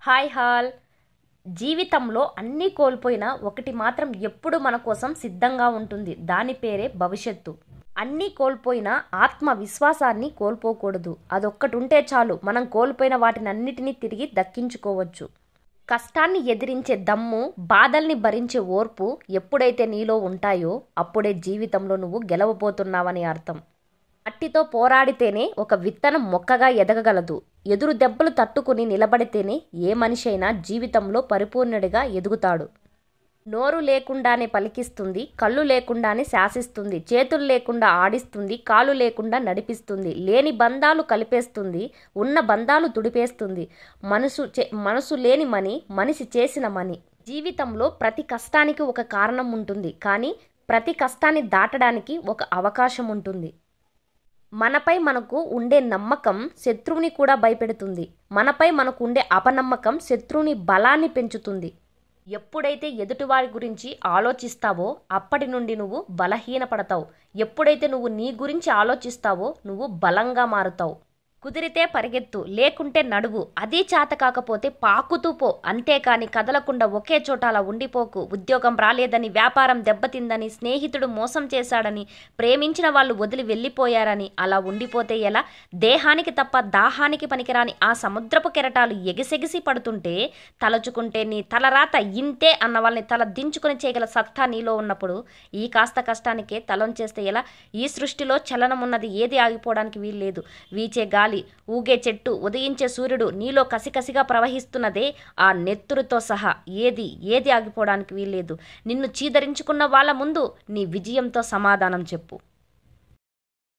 hi hall జీవితంలో అన్నీ కోల్పోయినా ఒకటి మాత్రం ఎప్పుడు మన కోసం సిద్ధంగా ఉంటుంది దాని పేరే భవిష్యత్తు అన్నీ కోల్పోయినా ఆత్మవిశ్వాసాన్ని కోల్పోకూడదు అదొక్కటి ఉంటే చాలు మనం కోల్పోయిన వాటిని అన్నిటినీ తిరిగి దక్కించుకోవచ్చు కష్టాన్ని ఎదిరించే దమ్ము బాధల్ని భరించే ఓర్పు ఎప్పుడైతే నీలో ఉంటాయో అప్పుడే జీవితంలో నువ్వు గెలవబోతున్నావని అర్థం మట్టితో పోరాడితేనే ఒక విత్తనం మొక్కగా ఎదగగలదు ఎదురు దెబ్బలు తట్టుకుని నిలబడితేనే ఏ మనిషి అయినా జీవితంలో పరిపూర్ణుడిగా ఎదుగుతాడు నోరు లేకుండానే పలికిస్తుంది కళ్ళు లేకుండానే శాసిస్తుంది చేతులు లేకుండా ఆడిస్తుంది కాలు లేకుండా నడిపిస్తుంది లేని బంధాలు కలిపేస్తుంది ఉన్న బంధాలు తుడిపేస్తుంది మనసు చే మనసు లేని మని మనిషి చేసిన మని జీవితంలో ప్రతి కష్టానికి ఒక కారణం ఉంటుంది కానీ ప్రతి కష్టాన్ని దాటడానికి ఒక అవకాశం ఉంటుంది మనపై మనకు ఉండే నమ్మకం శత్రువుని కూడా భయపెడుతుంది మనపై మనకు ఉండే అపనమ్మకం శత్రువుని బలాన్ని పెంచుతుంది ఎప్పుడైతే ఎదుటివారి గురించి ఆలోచిస్తావో అప్పటి నుండి నువ్వు బలహీనపడతావు ఎప్పుడైతే నువ్వు నీ గురించి ఆలోచిస్తావో నువ్వు బలంగా మారుతావు కుదిరితే పరిగెత్తు లేకుంటే నడువు అది చేత కాకపోతే పాకుతూ పో అంతేకాని కదలకుండా ఒకే చోట అలా ఉండిపోకు ఉద్యోగం రాలేదని వ్యాపారం దెబ్బతిందని స్నేహితుడు మోసం చేశాడని ప్రేమించిన వాళ్ళు వదిలి వెళ్ళిపోయారని అలా ఉండిపోతే ఎలా దేహానికి తప్ప దాహానికి పనికిరాని ఆ సముద్రపు కెరటాలు ఎగిసెగిసి పడుతుంటే తలచుకుంటే నీ తలరాత ఇంతే అన్న వాళ్ళని తల దించుకుని చేయగల సత్తా నీలో ఉన్నప్పుడు ఈ కాస్త కష్టానికే తలంచేస్తే ఎలా ఈ సృష్టిలో చలనం ఉన్నది ఏది ఆగిపోవడానికి వీల్లేదు వీచే గాలి ఊగే చెట్టు ఉదయించే సూర్యుడు నీలో కసికసిగా ప్రవహిస్తున్నదే ఆ నెత్తురుతో సహా ఏది ఏది ఆగిపోవడానికి వీల్లేదు నిన్ను చీదరించుకున్న వాళ్ళ ముందు నీ విజయంతో సమాధానం చెప్పు